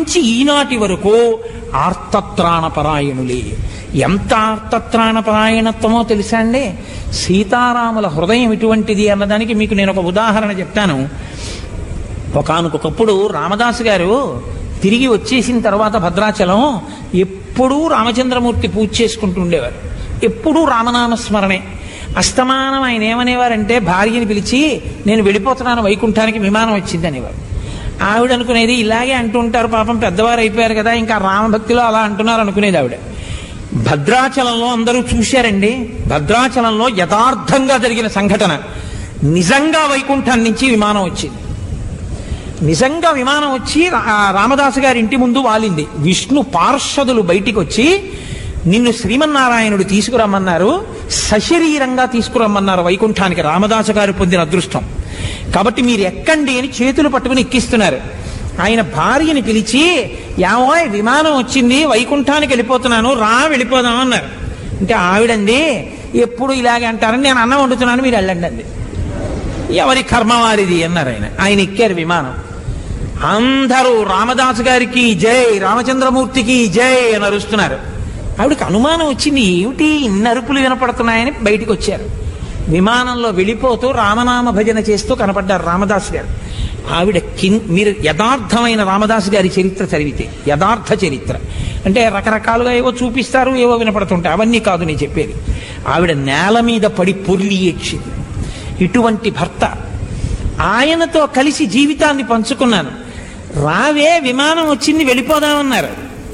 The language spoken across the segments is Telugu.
నుంచి ఈనాటి వరకు ఆర్తత్రాణపరాయణులే ఎంత ఆర్తత్రాణపరాయణత్వమో తెలుసా అండి సీతారాముల హృదయం ఇటువంటిది అన్నదానికి మీకు నేను ఒక ఉదాహరణ చెప్తాను ఒకానొకప్పుడు రామదాసు గారు తిరిగి వచ్చేసిన తర్వాత భద్రాచలం ఎప్పుడూ రామచంద్రమూర్తి పూజ చేసుకుంటూ ఉండేవారు ఎప్పుడూ రామనామస్మరణే అస్తమానం ఆయన ఏమనేవారంటే భార్యని పిలిచి నేను వెళ్ళిపోతున్నాను వైకుంఠానికి విమానం వచ్చింది అనేవారు ఆవిడ అనుకునేది ఇలాగే అంటుంటారు పాపం పెద్దవారు అయిపోయారు కదా ఇంకా రామభక్తిలో అలా అంటున్నారు అనుకునేది ఆవిడ భద్రాచలంలో అందరూ చూశారండి భద్రాచలంలో యథార్థంగా జరిగిన సంఘటన నిజంగా వైకుంఠం నుంచి విమానం వచ్చింది నిజంగా విమానం వచ్చి రా- రామదాసు గారి ఇంటి ముందు వాలింది విష్ణు పార్షదులు బయటికి వచ్చి నిన్ను శ్రీమన్నారాయణుడు తీసుకురమ్మన్నారు సశరీరంగా తీసుకురమ్మన్నారు వైకుంఠానికి రామదాసు గారు పొందిన అదృష్టం కాబట్టి మీరు ఎక్కండి అని చేతులు పట్టుకుని ఎక్కిస్తున్నారు ఆయన భార్యని పిలిచి యావోయ్ విమానం వచ్చింది వైకుంఠానికి వెళ్ళిపోతున్నాను రా వెళ్ళిపోదాం అన్నారు అంటే ఆవిడంది ఎప్పుడు ఇలాగే అంటారని నేను అన్నం వండుతున్నాను మీరు వెళ్ళండి అంది ఎవరి కర్మ వారిది అన్నారు ఆయన ఆయన ఎక్కారు విమానం అందరూ రామదాసు గారికి జై రామచంద్రమూర్తికి జై అని అరుస్తున్నారు ఆవిడకి అనుమానం వచ్చింది ఏమిటి ఇన్ని అరుపులు వినపడుతున్నాయని బయటికి వచ్చారు విమానంలో వెళ్ళిపోతూ రామనామ భజన చేస్తూ కనపడ్డారు రామదాసు గారు ఆవిడ కిన్ మీరు యథార్థమైన రామదాసు గారి చరిత్ర చదివితే యథార్థ చరిత్ర అంటే రకరకాలుగా ఏవో చూపిస్తారు ఏవో వినపడుతుంటాయి అవన్నీ కాదు నేను చెప్పేది ఆవిడ నేల మీద పడి పొర్లి ఏడ్చింది ఇటువంటి భర్త ఆయనతో కలిసి జీవితాన్ని పంచుకున్నాను రావే విమానం వచ్చింది వెళ్ళిపోదామన్నారు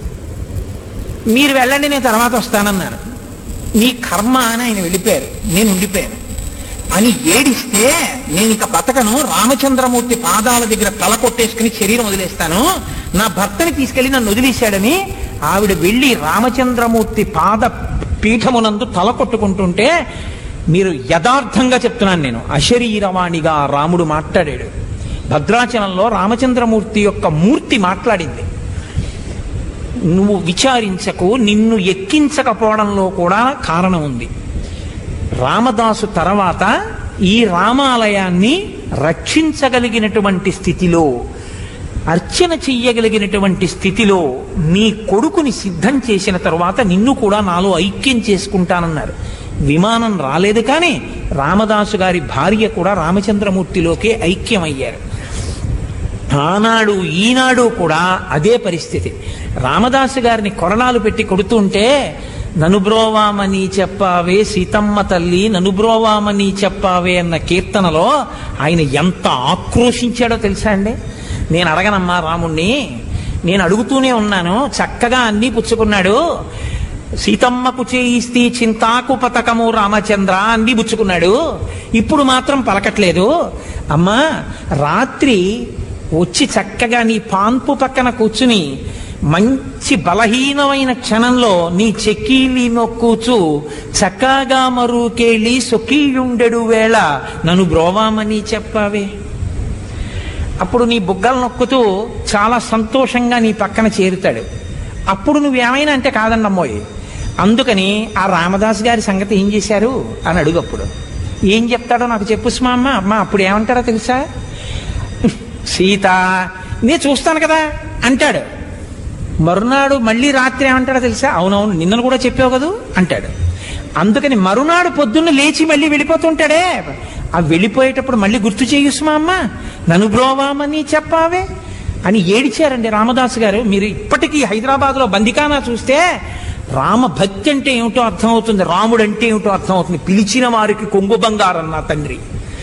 మీరు వెళ్ళండి నేను తర్వాత వస్తానన్నాను నీ కర్మ అని ఆయన వెళ్ళిపోయారు నేను ఉండిపోయాను అని ఏడిస్తే నేను ఇక బతకను రామచంద్రమూర్తి పాదాల దగ్గర తల కొట్టేసుకుని శరీరం వదిలేస్తాను నా భర్తని తీసుకెళ్లి నన్ను వదిలేశాడని ఆవిడ వెళ్ళి రామచంద్రమూర్తి పాద పీఠమునందు తల కొట్టుకుంటుంటే మీరు యథార్థంగా చెప్తున్నాను నేను అశరీరవాణిగా రాముడు మాట్లాడాడు భద్రాచలంలో రామచంద్రమూర్తి యొక్క మూర్తి మాట్లాడింది నువ్వు విచారించకు నిన్ను ఎక్కించకపోవడంలో కూడా కారణం ఉంది రామదాసు తర్వాత ఈ రామాలయాన్ని రక్షించగలిగినటువంటి స్థితిలో అర్చన చెయ్యగలిగినటువంటి స్థితిలో నీ కొడుకుని సిద్ధం చేసిన తరువాత నిన్ను కూడా నాలో ఐక్యం చేసుకుంటానన్నారు విమానం రాలేదు కానీ రామదాసు గారి భార్య కూడా రామచంద్రమూర్తిలోకే ఐక్యమయ్యారు ఆనాడు ఈనాడు కూడా అదే పరిస్థితి రామదాసు గారిని కొరణాలు పెట్టి కొడుతుంటే ననుబ్రోవామని చెప్పావే సీతమ్మ తల్లి ననుబ్రోవామని చెప్పావే అన్న కీర్తనలో ఆయన ఎంత ఆక్రోశించాడో తెలుసా అండి నేను అడగనమ్మా రాముణ్ణి నేను అడుగుతూనే ఉన్నాను చక్కగా అన్నీ పుచ్చుకున్నాడు సీతమ్మకు చేయిస్తే చింతాకు పతకము రామచంద్ర అన్ని పుచ్చుకున్నాడు ఇప్పుడు మాత్రం పలకట్లేదు అమ్మా రాత్రి వచ్చి చక్కగా నీ పాన్పు పక్కన కూర్చుని మంచి బలహీనమైన క్షణంలో నీ చెక్కీలి నొక్కుచు చక్కగా మరుకేళి సొకీయుండెడు వేళ నన్ను బ్రోవామని చెప్పావే అప్పుడు నీ బుగ్గలు నొక్కుతూ చాలా సంతోషంగా నీ పక్కన చేరుతాడు అప్పుడు నువ్వేమైనా అంటే కాదండమ్మోయ్ అందుకని ఆ రామదాస్ గారి సంగతి ఏం చేశారు అని అడుగు అప్పుడు ఏం చెప్తాడో నాకు చెప్పు మా అమ్మ అమ్మ అప్పుడు ఏమంటాడో తెలుసా సీత నేను చూస్తాను కదా అంటాడు మరునాడు మళ్ళీ రాత్రి ఏమంటాడో తెలుసా అవునవును నిన్నను కూడా చెప్పావు కదూ అంటాడు అందుకని మరునాడు పొద్దున్న లేచి మళ్ళీ వెళ్ళిపోతుంటాడే ఆ వెళ్ళిపోయేటప్పుడు మళ్ళీ గుర్తు చేయుసు మా అమ్మ నన్ను బ్రోవామని చెప్పావే అని ఏడిచారండి రామదాసు గారు మీరు ఇప్పటికీ హైదరాబాద్లో బందికానా చూస్తే రామ భక్తి అంటే ఏమిటో అర్థమవుతుంది రాముడు అంటే ఏమిటో అర్థమవుతుంది పిలిచిన వారికి కొంగు బంగారం నా తండ్రి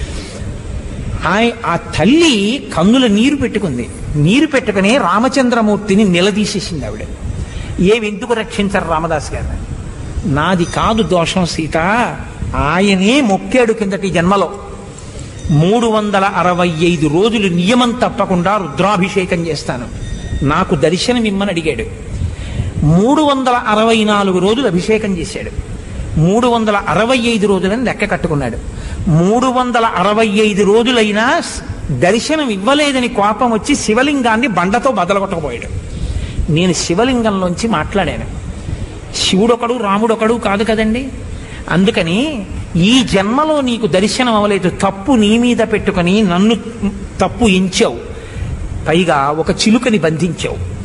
ఆయ- ఆ తల్లి కన్నుల నీరు పెట్టుకుంది నీరు పెట్టుకుని రామచంద్రమూర్తిని నిలదీసేసింది ఆవిడ ఏమి ఎందుకు రక్షించరు రామదాస్ గారు నాది కాదు దోషం సీత ఆయనే మొక్కాడు కిందటి జన్మలో మూడు వందల అరవై ఐదు రోజులు నియమం తప్పకుండా రుద్రాభిషేకం చేస్తాను నాకు దర్శనం ఇమ్మని అడిగాడు మూడు వందల అరవై నాలుగు రోజులు అభిషేకం చేశాడు మూడు వందల అరవై ఐదు రోజులని లెక్క కట్టుకున్నాడు మూడు వందల అరవై ఐదు రోజులైనా స్- దర్శనం ఇవ్వలేదని కోపం వచ్చి శివలింగాన్ని బండతో బదలగొట్టకపోయాడు నేను శివలింగంలోంచి మాట్లాడాను శివుడొకడు రాముడొకడు కాదు కదండి అందుకని ఈ జన్మలో నీకు దర్శనం అవ్వలేదు తప్పు నీ మీద పెట్టుకొని నన్ను తప్పు ఎంచావు పైగా ఒక చిలుకని బంధించావు